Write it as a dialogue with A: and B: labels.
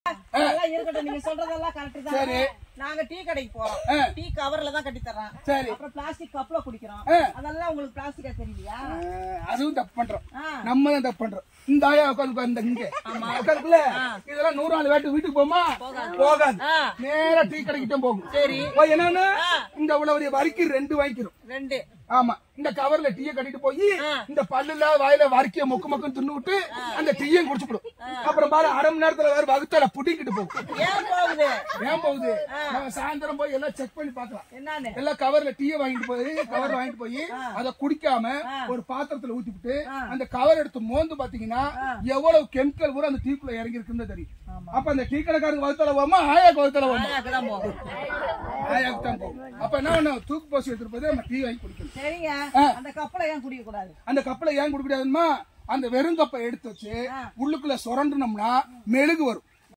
A: அதெல்லாம் இருக்கட்டும் நீங்க சொல்றதெல்லாம் கரெக்ட்
B: சரி.
A: தான் நாங்க டீ கடைக்கு போறோம்
B: ஆ.
A: டீ கவர்ல தான் கட்டி தர்றோம்
B: சரி
A: அப்புறம் பிளாஸ்டிக் கப்ல குடிக்கிறோம்
B: ஆ.
A: அதெல்லாம் உங்களுக்கு பிளாஸ்டிக்கா தெரியலையா
B: அஹ், அதுவும் தப்பு பண்றோம்
A: ஆ.
B: நம்ம தான் தப்பு பண்றோம் இந்த ஆயா உட்காந்து உட்காந்து இங்க உட்காந்துக்குள்ள இதெல்லாம் நூறு நாள் வேட்டு வீட்டுக்கு போமா போகாது
A: ஆ.
B: நேரா டீ கடைக்கிட்ட போகும்
A: சரி
B: போய் என்னன்னு இந்த இவ்வளவு வரிக்கு ரெண்டு வாங்கிக்கிறோம்
A: ரெண்டு
B: ஆமா இந்த கவர்ல டீயை கட்டிட்டு போய்
A: ஆ.
B: இந்த பல்லுல வாயில வரிக்க மொக்கு மொக்குன்னு தின்னு விட்டு அந்த டீயும் குடிச்சுடும் அப்புறம் பாரு அரை மணி நேரத்துல வேற வகுத்தல புடிங்கிட்டு போகும்
A: ஏன் போகுது
B: ஏன் போகுது நம்ம சாயந்தரம் போய் எல்லாம் செக் பண்ணி பார்க்கலாம்
A: என்னன்னு
B: எல்லாம் கவர்ல டீயை வாங்கிட்டு போய் கவர் வாங்கிட்டு போய் அத குடிக்காம ஒரு பாத்திரத்துல ஊத்திவிட்டு அந்த கவர் எடுத்து மோந்து பாத்தீங்கன்னா எவ்வளவு கெமிக்கல் கூட அந்த டீக்குள்ள இறங்கி இருக்குன்னு தெரியும் அப்ப அந்த டீ கடைக்காரங்க வகுத்தல போமா ஆயாக்கு வகுத்தல போமா
A: தான் போகும்
B: ஆயாக்கு தான் போகும் அப்ப என்ன பண்ணணும் தூக்கு போசி எடுத்துட்டு போய் நம்ம டீ வாங்கி குடிக்கணும்
A: சரிங்க
B: ஆ.
A: அந்த கப்பலை ஏன் குடிக்க கூடாது
B: அந்த கப்பலை ஏன் குடிக்க முடியாதுமா அந்த வெறும் கப்பை எடுத்து வச்சு உள்ளுக்குள்ள சுரண்டுனோம்னா மெழுகு வரும்